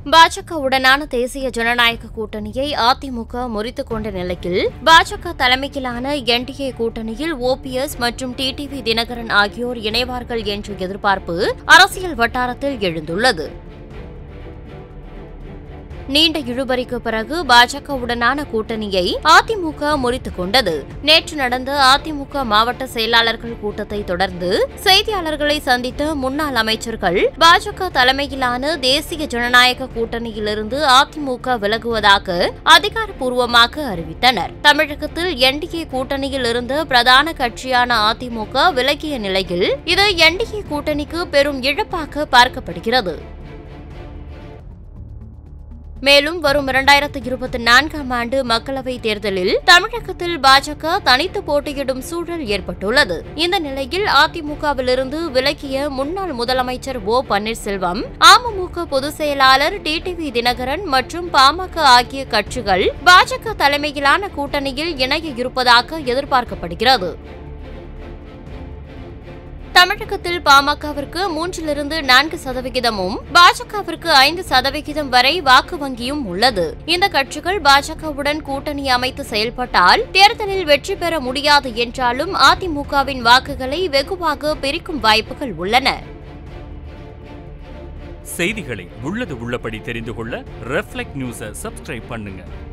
பாஜகவுடனான தேசிய ஜனநாயக கூட்டணியை அதிமுக முறித்துக் கொண்ட நிலையில் பாஜக தலைமையிலான என்டிஏ கூட்டணியில் ஓபிஎஸ் மற்றும் டிடிவி தினகரன் ஆகியோர் இணைவார்கள் என்ற எதிர்பார்ப்பு அரசியல் வட்டாரத்தில் எழுந்துள்ளது நீண்ட இழுபறிக்கு பிறகு பாஜகவுடனான கூட்டணியை அதிமுக முறித்துக் கொண்டது நேற்று நடந்த அதிமுக மாவட்ட செயலாளர்கள் கூட்டத்தை தொடர்ந்து செய்தியாளர்களை சந்தித்த முன்னாள் அமைச்சர்கள் பாஜக தலைமையிலான தேசிய ஜனநாயக கூட்டணியிலிருந்து அதிமுக விலகுவதாக அதிகாரப்பூர்வமாக அறிவித்தனர் தமிழகத்தில் என்டிஏ கூட்டணியில் இருந்த பிரதான கட்சியான அதிமுக விலகிய நிலையில் இது என்டிஏ கூட்டணிக்கு பெரும் இழப்பாக பார்க்கப்படுகிறது மேலும் வரும் இரண்டாயிரத்து இருபத்தி நான்காம் ஆண்டு மக்களவைத் தேர்தலில் தமிழகத்தில் பாஜக தனித்து போட்டியிடும் சூழல் ஏற்பட்டுள்ளது இந்த நிலையில் அதிமுகவிலிருந்து விலகிய முன்னாள் முதலமைச்சர் ஓ பன்னீர்செல்வம் அமமுக பொதுச் செயலாளர் டிடிவி தினகரன் மற்றும் பாமக ஆகிய கட்சிகள் பாஜக தலைமையிலான கூட்டணியில் இணைய இருப்பதாக எதிர்பார்க்கப்படுகிறது தமிழகத்தில் பாமகவிற்கு மூன்றிலிருந்து நான்கு சதவிகிதமும் பாஜகவிற்கு ஐந்து சதவிகிதம் வரை வாக்கு வங்கியும் உள்ளது இந்த கட்சிகள் பாஜகவுடன் கூட்டணி அமைத்து செயல்பட்டால் தேர்தலில் வெற்றி பெற முடியாது என்றாலும் அதிமுகவின் வாக்குகளை வெகுவாக பிரிக்கும் வாய்ப்புகள் உள்ளன செய்திகளை உள்ளது உள்ளபடி தெரிந்து கொள்ள ரெஃப்ளெக்ட் நியூஸை சப்ஸ்கிரைப் பண்ணுங்க